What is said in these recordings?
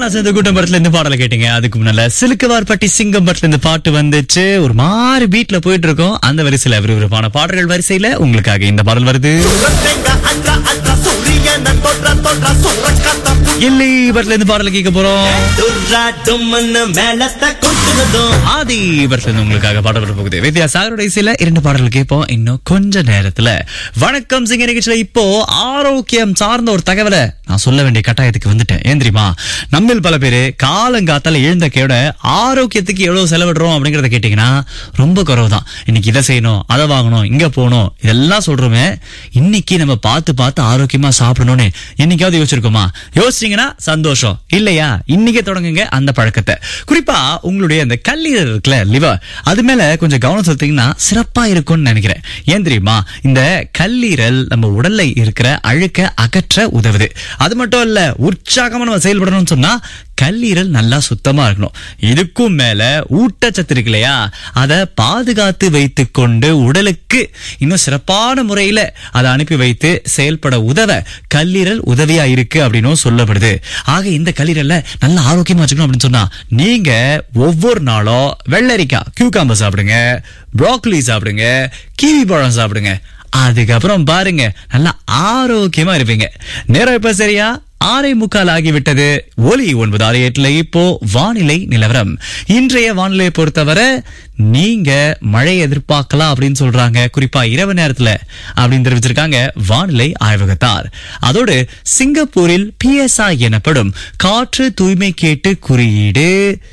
சேர்ந்த கூட்டம் படத்துல இருந்து பாடலை கேட்டீங்க அதுக்கு முன்னால சிலுக்குவார்பட்டி சிங்கம் படத்துல இருந்து பாட்டு வந்துச்சு ஒரு மாதிரி பீட்ல போயிட்டு இருக்கோம் அந்த வரிசையில விறுவிறுப்பான பாடல்கள் வரிசையில உங்களுக்காக இந்த பாடல் வருது சுரத்தெங்க அன்ற அன்ற சூரியன தொற்ற தொற்ற சுரக்கத்த இல்லி படத்துல இருந்து பாடலை கேட்க போறோம் துர்ரா டும்மன்னு மேலத்த கொட்டுனதும் ஆதி படத்துல இருந்து உங்களுக்காக பாடல் வர போகுது வித்யா சாகரோட இசையில இரண்டு பாடல்கள் கேட்போம் இன்னும் கொஞ்ச நேரத்துல வணக்கம் சிங்க நிகழ்ச்சியில இப்போ ஆரோக்கியம் சார்ந்த ஒரு தகவலை நான் சொல்ல வேண்டிய கட்டாயத்துக்கு வந்துட்டேன் ஏன் தெரியுமா நம்மில் பல பேரு காலங்காத்தால எழுந்த கேட ஆரோக்கியத்துக்கு எவ்வளவு செலவிடுறோம் அப்படிங்கறத கேட்டீங்கன்னா ரொம்ப குறைவு தான் இன்னைக்கு இதை செய்யணும் அதை வாங்கணும் இங்க போகணும் இதெல்லாம் சொல்றோமே இன்னைக்கு நம்ம பார்த்து பார்த்து ஆரோக்கியமா சாப்பிடணும்னு என்னைக்காவது யோசிச்சிருக்கோமா யோசிச்சீங்கன்னா சந்தோஷம் இல்லையா இன்னைக்கே தொடங்குங்க அந்த பழக்கத்தை குறிப்பா உங்களுடைய அந்த கல்லீரல் இருக்குல்ல லிவர் அது மேல கொஞ்சம் கவனம் செலுத்தீங்கன்னா சிறப்பா இருக்கும்னு நினைக்கிறேன் ஏன் தெரியுமா இந்த கல்லீரல் நம்ம உடல்ல இருக்கிற அழுக்க அகற்ற உதவுது அது மட்டும் இல்ல உற்சாகமா நம்ம செயல்படணும்னு சொன்னா கல்லீரல் நல்லா சுத்தமா இருக்கணும் இதுக்கும் மேல ஊட்டச்சத்து இருக்கு இல்லையா அதை பாதுகாத்து வைத்துக் கொண்டு உடலுக்கு இன்னும் சிறப்பான முறையில அதை அனுப்பி வைத்து செயல்பட உதவ கல்லீரல் உதவியா இருக்கு அப்படின்னும் சொல்லப்படுது ஆக இந்த கல்லீரல்ல நல்ல ஆரோக்கியமா வச்சுக்கணும் அப்படின்னு சொன்னா நீங்க ஒவ்வொரு நாளும் வெள்ளரிக்காய் கியூகாம்பர் சாப்பிடுங்க ப்ரோக்கலி சாப்பிடுங்க கிவி பழம் சாப்பிடுங்க அதுக்கப்புறம் பாருங்க நல்லா ஆரோக்கியமா இருப்பீங்க நேரம் இப்ப சரியா ஆறே முக்கால் ஆகிவிட்டது ஒலி ஒன்பது ஆறு எட்டுல இப்போ வானிலை நிலவரம் இன்றைய வானிலையை பொறுத்தவரை நீங்க மழை எதிர்பார்க்கலாம் அப்படின்னு சொல்றாங்க குறிப்பா இரவு நேரத்துல அப்படின்னு தெரிவிச்சிருக்காங்க வானிலை ஆய்வகத்தார் அதோடு சிங்கப்பூரில் பிஎஸ்ஐ எனப்படும் காற்று தூய்மை கேட்டு குறியீடு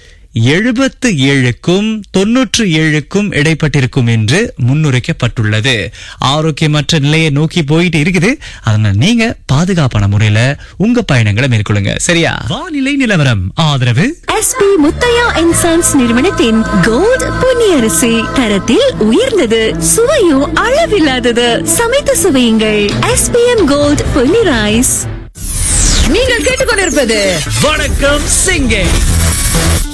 எழுபத்து ஏழுக்கும் தொன்னூற்று ஏழுக்கும் இடைப்பட்டிருக்கும் என்று முன்னுரைக்கப்பட்டுள்ளது ஆரோக்கியமற்ற நிலையை நோக்கி போயிட்டு இருக்குது அதனால நீங்க பாதுகாப்பான முறையில உங்க பயணங்களை மேற்கொள்ளுங்க சரியா வானிலை நிலவரம் ஆதரவு எஸ்பி முத்தையா அண்ட் சன்ஸ் நிறுவனத்தின் கோல்ட் பொன்னியரிசி தரத்தில் உயர்ந்தது சுவையும் அளவில்லாதது சமைத்து சுவையுங்கள் எஸ்பிஎம் கோல்ட் பொன்னி ரைஸ் நீங்கள் கேட்டுக்கொண்டிருப்பது வணக்கம் சிங்கே